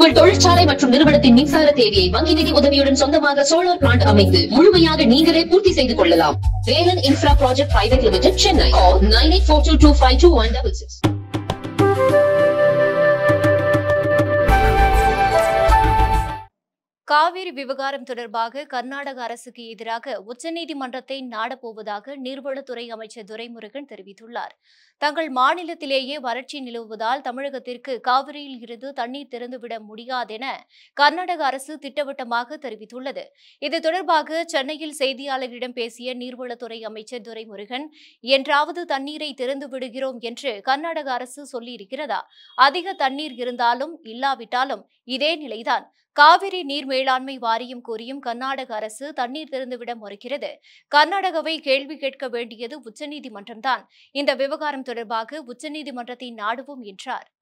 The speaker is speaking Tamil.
உங்கள் தொழிற்சாலை மற்றும் நிறுவனத்தின் மின்சார தேவையை வங்கி நிதி உதவியுடன் சொந்தமாக சோலார் பிளான்ட் அமைத்து முழுமையாக நீங்களே பூர்த்தி செய்து கொள்ளலாம் Velan infra project private limited Chennai nine eight four two two five two one double six Kaveri விவகாரம் தொடர்பாக கர்நாடக அரசுக்கு எதிராக உச்சநீதிமன்றத்தை நாடப்போவதாக நீர்வளத்துறை அமைச்சர் துரைமுருகன் தெரிவித்துள்ளார் தங்கள் மாநிலத்திலேயே வறட்சி நிலவுவதால் தமிழகத்திற்கு காவிரியில் இருந்து தண்ணீர் திறந்துவிட முடியாதென கர்நாடக அரசு திட்டவட்டமாக தெரிவித்துள்ளது இது தொடர்பாக சென்னையில் செய்தியாளர்களிடம் பேசிய நீர்வளத்துறை அமைச்சர் துரைமுருகன் என்றாவது தண்ணீரை திறந்து விடுகிறோம் என்று கர்நாடக அரசு சொல்லியிருக்கிறதா அதிக தண்ணீர் இருந்தாலும் இல்லாவிட்டாலும் இதே நிலைதான் காவிரி நீர் மேலாண்மை வாரியம் கூறியும் கர்நாடக அரசு தண்ணீர் திறந்துவிட மறுக்கிறது கர்நாடகாவை கேள்வி கேட்க வேண்டியது உச்சநீதிமன்றம்தான் இந்த விவகாரம் தொடர்பாக உச்சநீதிமன்றத்தை நாடுவோம் என்றார்